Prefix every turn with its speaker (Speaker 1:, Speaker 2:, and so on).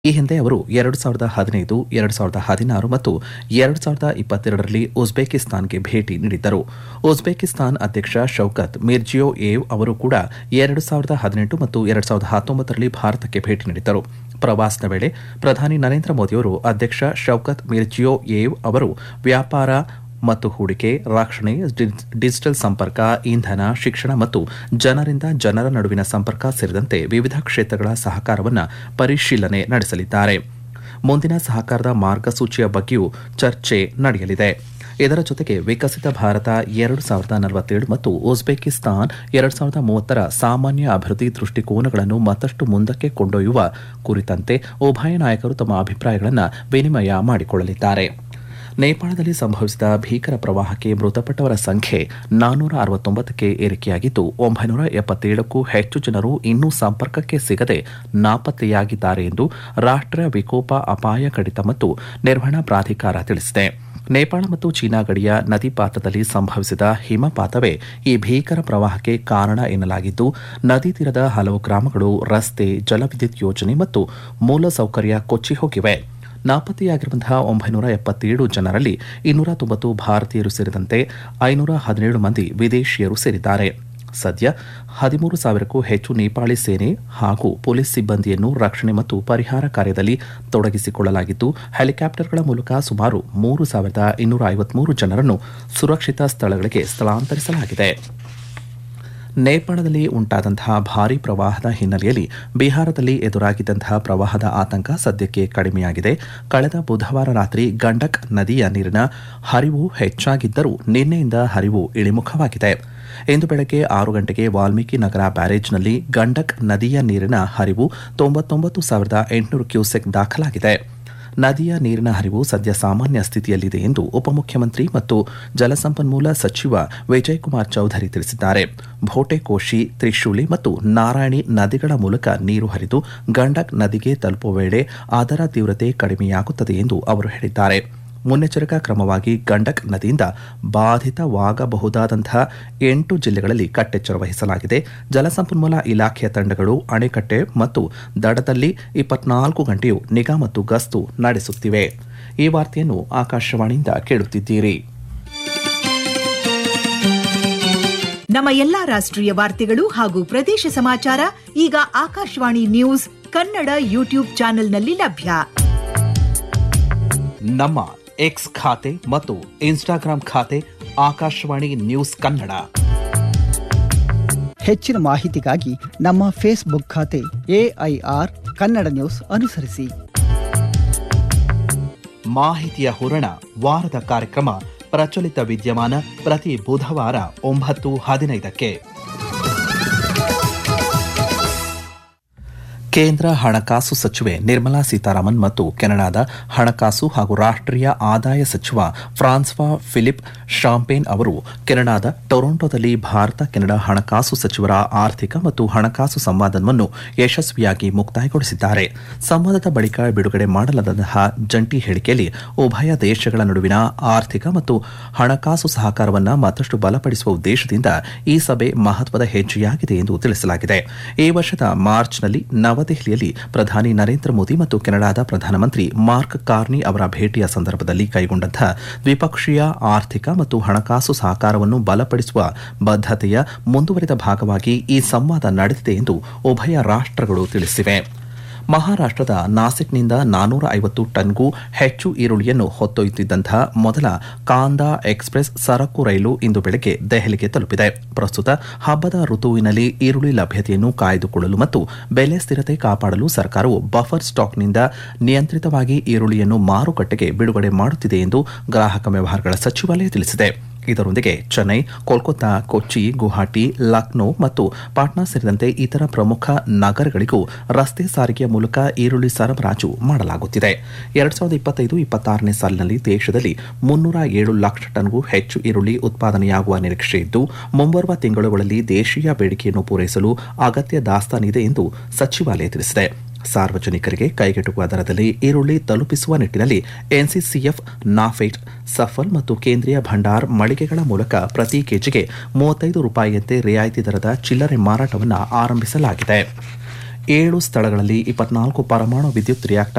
Speaker 1: ಈ ಹಿಂದೆ ಅವರು ಎರಡು ಸಾವಿರದ ಹದಿನೈದು ಎರಡು ಸಾವಿರದ ಹದಿನಾರು ಮತ್ತು ಎರಡು ಸಾವಿರದ ಇಪ್ಪತ್ತೆರಡರಲ್ಲಿ ಉಜ್ಬೇಕಿಸ್ತಾನ್ಗೆ ಭೇಟಿ ನೀಡಿದ್ದರು ಉಜ್ಬೇಕಿಸ್ತಾನ್ ಅಧ್ಯಕ್ಷ ಶೌಕತ್ ಮಿರ್ಜಿಯೋಯೇವ್ ಅವರು ಕೂಡ ಎರಡು ಸಾವಿರದ ಹದಿನೆಂಟು ಮತ್ತು ಎರಡು ಸಾವಿರದ ಹತ್ತೊಂಬತ್ತರಲ್ಲಿ ಭಾರತಕ್ಕೆ ಭೇಟಿ ನೀಡಿದ್ದರು ಪ್ರವಾಸದ ವೇಳೆ ಪ್ರಧಾನಿ ನರೇಂದ್ರ ಮೋದಿಯವರು ಅಧ್ಯಕ್ಷ ಶೌಕತ್ ಮಿರ್ಜಿಯೋಯೇವ್ ಅವರು ವ್ಯಾಪಾರ ಮತ್ತು ಹೂಡಿಕೆ ರಕ್ಷಣೆ ಡಿ- ಡಿಜಿಟಲ್ ಸಂಪರ್ಕ ಇಂಧನ ಶಿಕ್ಷಣ ಮತ್ತು ಜನರಿಂದ ಜನರ ನಡುವಿನ ಸಂಪರ್ಕ ಸೇರಿದಂತೆ ವಿವಿಧ ಕ್ಷೇತ್ರಗಳ ಸಹಕಾರವನ್ನು ಪರಿಶೀಲನೆ ನಡೆಸಲಿದ್ದಾರೆ ಮುಂದಿನ ಸಹಕಾರದ ಮಾರ್ಗಸೂಚಿಯ ಬಗ್ಗೆಯೂ ಚರ್ಚೆ ನಡೆಯಲಿದೆ ಇದರ ಜೊತೆಗೆ ವಿಕಸಿತ ಭಾರತ ಎರಡು ಸಾವಿರದ ನಲವತ್ತೇಳು ಮತ್ತು ಉಜ್ಬೇಕಿಸ್ತಾನ್ ಎರಡು ಸಾವಿರದ ಮೂವತ್ತರ ಸಾಮಾನ್ಯ ಅಭಿವೃದ್ಧಿ ದೃಷ್ಟಿಕೋನಗಳನ್ನು ಮತ್ತಷ್ಟು ಮುಂದಕ್ಕೆ ಕೊಂಡೊಯ್ಯುವ ಕುರಿತಂತೆ ಉಭಯ ನಾಯಕರು ತಮ್ಮ ಅಭಿಪ್ರಾಯಗಳನ್ನು ವಿನಿಮಯ ಮಾಡಿಕೊಳ್ಳಲಿದ್ದಾರೆ ನೇಪಾಳದಲ್ಲಿ ಸಂಭವಿಸಿದ ಭೀಕರ ಪ್ರವಾಹಕ್ಕೆ ಮೃತಪಟ್ಟವರ ಸಂಖ್ಯೆ ನಾನ್ನೂರ ಅರವತ್ತೊಂಬತ್ತಕ್ಕೆ ಏರಿಕೆಯಾಗಿದ್ದು ಒಂಬೈನೂರ ಎಪ್ಪತ್ತೇಳಕ್ಕೂ ಹೆಚ್ಚು ಜನರು ಇನ್ನೂ ಸಂಪರ್ಕಕ್ಕೆ ಸಿಗದೆ ನಾಪತ್ತೆಯಾಗಿದ್ದಾರೆ ಎಂದು ರಾಷ್ಟ್ರೀಯ ವಿಕೋಪ ಅಪಾಯ ಕಡಿತ ಮತ್ತು ನಿರ್ವಹಣಾ ಪ್ರಾಧಿಕಾರ ತಿಳಿಸಿದೆ ನೇಪಾಳ ಮತ್ತು ಚೀನಾ ಗಡಿಯ ನದಿ ಪಾತ್ರದಲ್ಲಿ ಸಂಭವಿಸಿದ ಹಿಮಪಾತವೇ ಈ ಭೀಕರ ಪ್ರವಾಹಕ್ಕೆ ಕಾರಣ ಎನ್ನಲಾಗಿದ್ದು ನದಿ ತೀರದ ಹಲವು ಗ್ರಾಮಗಳು ರಸ್ತೆ ಜಲವಿದ್ಯುತ್ ಯೋಜನೆ ಮತ್ತು ಮೂಲಸೌಕರ್ಯ ಕೊಚ್ಚಿ ಹೋಗಿವೆ ನಾಪತ್ತೆಯಾಗಿರುವಂತಹ ಒಂಬೈನೂರ ಎಪ್ಪತ್ತೇಳು ಜನರಲ್ಲಿ ಇನ್ನೂರ ತೊಂಬತ್ತು ಭಾರತೀಯರು ಸೇರಿದಂತೆ ಐನೂರ ಹದಿನೇಳು ಮಂದಿ ವಿದೇಶಿಯರು ಸೇರಿದ್ದಾರೆ ಸದ್ಯ ಹದಿಮೂರು ಸಾವಿರಕ್ಕೂ ಹೆಚ್ಚು ನೇಪಾಳಿ ಸೇನೆ ಹಾಗೂ ಪೊಲೀಸ್ ಸಿಬ್ಬಂದಿಯನ್ನು ರಕ್ಷಣೆ ಮತ್ತು ಪರಿಹಾರ ಕಾರ್ಯದಲ್ಲಿ ತೊಡಗಿಸಿಕೊಳ್ಳಲಾಗಿದ್ದು ಹೆಲಿಕಾಪ್ಟರ್ಗಳ ಮೂಲಕ ಸುಮಾರು ಮೂರು ಸಾವಿರದ ಇನ್ನೂರ ಐವತ್ಮೂರು ಜನರನ್ನು ಸುರಕ್ಷಿತ ಸ್ಥಳಗಳಿಗೆ ಸ್ಥಳಾಂತರಿಸಲಾಗಿದೆ ನೇಪಾಳದಲ್ಲಿ ಉಂಟಾದಂತಹ ಭಾರೀ ಪ್ರವಾಹದ ಹಿನ್ನೆಲೆಯಲ್ಲಿ ಬಿಹಾರದಲ್ಲಿ ಎದುರಾಗಿದ್ದಂತಹ ಪ್ರವಾಹದ ಆತಂಕ ಸದ್ಯಕ್ಕೆ ಕಡಿಮೆಯಾಗಿದೆ ಕಳೆದ ಬುಧವಾರ ರಾತ್ರಿ ಗಂಡಕ್ ನದಿಯ ನೀರಿನ ಹರಿವು ಹೆಚ್ಚಾಗಿದ್ದರೂ ನಿನ್ನೆಯಿಂದ ಹರಿವು ಇಳಿಮುಖವಾಗಿದೆ ಇಂದು ಬೆಳಗ್ಗೆ ಆರು ಗಂಟೆಗೆ ವಾಲ್ಮೀಕಿ ನಗರ ಬ್ಯಾರೇಜ್ನಲ್ಲಿ ಗಂಡಕ್ ನದಿಯ ನೀರಿನ ಹರಿವು ತೊಂಬತ್ತೊಂಬತ್ತು ಸಾವಿರದ ಎಂಟುನೂರು ಕ್ಯೂಸೆಕ್ ದಾಖಲಾಗಿದೆ ನದಿಯ ನೀರಿನ ಹರಿವು ಸದ್ಯ ಸಾಮಾನ್ಯ ಸ್ಥಿತಿಯಲ್ಲಿದೆ ಎಂದು ಉಪಮುಖ್ಯಮಂತ್ರಿ ಮತ್ತು ಜಲಸಂಪನ್ಮೂಲ ಸಚಿವ ವಿಜಯಕುಮಾರ್ ಚೌಧರಿ ತಿಳಿಸಿದ್ದಾರೆ ಭೋಟೆಕೋಶಿ ತ್ರಿಶೂಲಿ ಮತ್ತು ನಾರಾಯಣಿ ನದಿಗಳ ಮೂಲಕ ನೀರು ಹರಿದು ಗಂಡಕ್ ನದಿಗೆ ತಲುಪುವ ವೇಳೆ ಅದರ ತೀವ್ರತೆ ಕಡಿಮೆಯಾಗುತ್ತದೆ ಎಂದು ಅವರು ಹೇಳಿದ್ದಾರೆ ಮುನ್ನೆಚ್ಚರಿಕಾ ಕ್ರಮವಾಗಿ ಗಂಡಕ್ ನದಿಯಿಂದ ಬಾಧಿತವಾಗಬಹುದಾದಂತಹ ಎಂಟು ಜಿಲ್ಲೆಗಳಲ್ಲಿ ಕಟ್ಟೆಚ್ಚರ ವಹಿಸಲಾಗಿದೆ ಜಲಸಂಪನ್ಮೂಲ ಇಲಾಖೆಯ ತಂಡಗಳು ಅಣೆಕಟ್ಟೆ ಮತ್ತು ದಡದಲ್ಲಿ ಇಪ್ಪತ್ನಾಲ್ಕು ಗಂಟೆಯೂ ನಿಗಾ ಮತ್ತು ಗಸ್ತು ನಡೆಸುತ್ತಿವೆ ಈ ವಾರ್ತೆಯನ್ನು ಆಕಾಶವಾಣಿಯಿಂದ ಕೇಳುತ್ತಿದ್ದೀರಿ
Speaker 2: ನಮ್ಮ ಎಲ್ಲಾ ರಾಷ್ಟ್ರೀಯ ವಾರ್ತೆಗಳು ಹಾಗೂ ಪ್ರದೇಶ ಸಮಾಚಾರ ಈಗ ಆಕಾಶವಾಣಿ ನ್ಯೂಸ್ ಕನ್ನಡ ಯೂಟ್ಯೂಬ್ ಚಾನೆಲ್ನಲ್ಲಿ ಲಭ್ಯ
Speaker 1: ನಮ್ಮ ಎಕ್ಸ್ ಖಾತೆ ಮತ್ತು ಇನ್ಸ್ಟಾಗ್ರಾಂ ಖಾತೆ ಆಕಾಶವಾಣಿ ನ್ಯೂಸ್ ಕನ್ನಡ
Speaker 3: ಹೆಚ್ಚಿನ ಮಾಹಿತಿಗಾಗಿ ನಮ್ಮ ಫೇಸ್ಬುಕ್ ಖಾತೆ ಎಐಆರ್ ಕನ್ನಡ ನ್ಯೂಸ್ ಅನುಸರಿಸಿ
Speaker 1: ಮಾಹಿತಿಯ ಹೂರಣ ವಾರದ ಕಾರ್ಯಕ್ರಮ ಪ್ರಚಲಿತ ವಿದ್ಯಮಾನ ಪ್ರತಿ ಬುಧವಾರ ಒಂಬತ್ತು ಹದಿನೈದಕ್ಕೆ ಕೇಂದ್ರ ಹಣಕಾಸು ಸಚಿವೆ ನಿರ್ಮಲಾ ಸೀತಾರಾಮನ್ ಮತ್ತು ಕೆನಡಾದ ಹಣಕಾಸು ಹಾಗೂ ರಾಷ್ಟ್ರೀಯ ಆದಾಯ ಸಚಿವ ಫ್ರಾನ್ಸ್ವಾ ಫಿಲಿಪ್ ಶಾಂಪೇನ್ ಅವರು ಕೆನಡಾದ ಟೊರೊಂಟೊದಲ್ಲಿ ಭಾರತ ಕೆನಡಾ ಹಣಕಾಸು ಸಚಿವರ ಆರ್ಥಿಕ ಮತ್ತು ಹಣಕಾಸು ಸಂವಾದವನ್ನು ಯಶಸ್ವಿಯಾಗಿ ಮುಕ್ತಾಯಗೊಳಿಸಿದ್ದಾರೆ ಸಂವಾದದ ಬಳಿಕ ಬಿಡುಗಡೆ ಮಾಡಲಾದಂತಹ ಜಂಟಿ ಹೇಳಿಕೆಯಲ್ಲಿ ಉಭಯ ದೇಶಗಳ ನಡುವಿನ ಆರ್ಥಿಕ ಮತ್ತು ಹಣಕಾಸು ಸಹಕಾರವನ್ನು ಮತ್ತಷ್ಟು ಬಲಪಡಿಸುವ ಉದ್ದೇಶದಿಂದ ಈ ಸಭೆ ಮಹತ್ವದ ಹೆಜ್ಜೆಯಾಗಿದೆ ಎಂದು ತಿಳಿಸಲಾಗಿದೆ ಈ ವರ್ಷದ ಮಾರ್ಚ್ನಲ್ಲಿ ನವದೆಹಲಿಯಲ್ಲಿ ಪ್ರಧಾನಿ ನರೇಂದ್ರ ಮೋದಿ ಮತ್ತು ಕೆನಡಾದ ಪ್ರಧಾನಮಂತ್ರಿ ಮಾರ್ಕ್ ಕಾರ್ನಿ ಅವರ ಭೇಟಿಯ ಸಂದರ್ಭದಲ್ಲಿ ಕೈಗೊಂಡಂತಹ ದ್ವಿಪಕ್ಷೀಯ ಆರ್ಥಿಕ ಮತ್ತು ಹಣಕಾಸು ಸಹಕಾರವನ್ನು ಬಲಪಡಿಸುವ ಬದ್ಧತೆಯ ಮುಂದುವರಿದ ಭಾಗವಾಗಿ ಈ ಸಂವಾದ ನಡೆದಿದೆ ಎಂದು ಉಭಯ ರಾಷ್ಟ್ರಗಳು ತಿಳಿಸಿವೆ ಮಹಾರಾಷ್ಟ್ರದ ನಾಸಿಕ್ನಿಂದ ನಾನೂರ ಐವತ್ತು ಟನ್ಗೂ ಹೆಚ್ಚು ಈರುಳ್ಳಿಯನ್ನು ಹೊತ್ತೊಯ್ಯುತ್ತಿದ್ದಂತಹ ಮೊದಲ ಕಾಂದಾ ಎಕ್ಸ್ಪ್ರೆಸ್ ಸರಕು ರೈಲು ಇಂದು ಬೆಳಗ್ಗೆ ದೆಹಲಿಗೆ ತಲುಪಿದೆ ಪ್ರಸ್ತುತ ಹಬ್ಬದ ಋತುವಿನಲ್ಲಿ ಈರುಳ್ಳಿ ಲಭ್ಯತೆಯನ್ನು ಕಾಯ್ದುಕೊಳ್ಳಲು ಮತ್ತು ಬೆಲೆ ಸ್ಥಿರತೆ ಕಾಪಾಡಲು ಸರ್ಕಾರವು ಬಫರ್ ಸ್ಟಾಕ್ನಿಂದ ನಿಯಂತ್ರಿತವಾಗಿ ಈರುಳ್ಳಿಯನ್ನು ಮಾರುಕಟ್ಟೆಗೆ ಬಿಡುಗಡೆ ಮಾಡುತ್ತಿದೆ ಎಂದು ಗ್ರಾಹಕ ವ್ಯವಹಾರಗಳ ಸಚಿವಾಲಯ ತಿಳಿಸಿದೆ ಇದರೊಂದಿಗೆ ಚೆನ್ನೈ ಕೋಲ್ಕತ್ತಾ ಕೊಚ್ಚಿ ಗುವಾಹಟಿ ಲಕ್ನೋ ಮತ್ತು ಪಾಟ್ನಾ ಸೇರಿದಂತೆ ಇತರ ಪ್ರಮುಖ ನಗರಗಳಿಗೂ ರಸ್ತೆ ಸಾರಿಗೆಯ ಮೂಲಕ ಈರುಳ್ಳಿ ಸರಬರಾಜು ಮಾಡಲಾಗುತ್ತಿದೆ ಎರಡ್ ಸಾವಿರದ ಇಪ್ಪತ್ತೈದು ಇಪ್ಪತ್ತಾರನೇ ಸಾಲಿನಲ್ಲಿ ದೇಶದಲ್ಲಿ ಮುನ್ನೂರ ಏಳು ಲಕ್ಷ ಟನ್ಗೂ ಹೆಚ್ಚು ಈರುಳ್ಳಿ ಉತ್ಪಾದನೆಯಾಗುವ ನಿರೀಕ್ಷೆ ಇದ್ದು ಮುಂಬರುವ ತಿಂಗಳುಗಳಲ್ಲಿ ದೇಶೀಯ ಬೇಡಿಕೆಯನ್ನು ಪೂರೈಸಲು ಅಗತ್ಯ ದಾಸ್ತಾನಿದೆ ಎಂದು ಸಚಿವಾಲಯ ತಿಳಿಸಿದೆ ಸಾರ್ವಜನಿಕರಿಗೆ ಕೈಗೆಟುಕುವ ದರದಲ್ಲಿ ಈರುಳ್ಳಿ ತಲುಪಿಸುವ ನಿಟ್ಟಿನಲ್ಲಿ ಎನ್ಸಿಸಿಎಫ್ ನಾಫೆಟ್ ಸಫಲ್ ಮತ್ತು ಕೇಂದ್ರೀಯ ಭಂಡಾರ್ ಮಳಿಗೆಗಳ ಮೂಲಕ ಪ್ರತಿ ಕೆಜಿಗೆ ಮೂವತ್ತೈದು ರೂಪಾಯಿಯಂತೆ ರಿಯಾಯಿತಿ ದರದ ಚಿಲ್ಲರೆ ಮಾರಾಟವನ್ನು ಆರಂಭಿಸಲಾಗಿದೆ ಏಳು ಸ್ಥಳಗಳಲ್ಲಿ ಇಪ್ಪತ್ನಾಲ್ಕು ಪರಮಾಣು ವಿದ್ಯುತ್ ರಿಯಾಕ್ಟರ್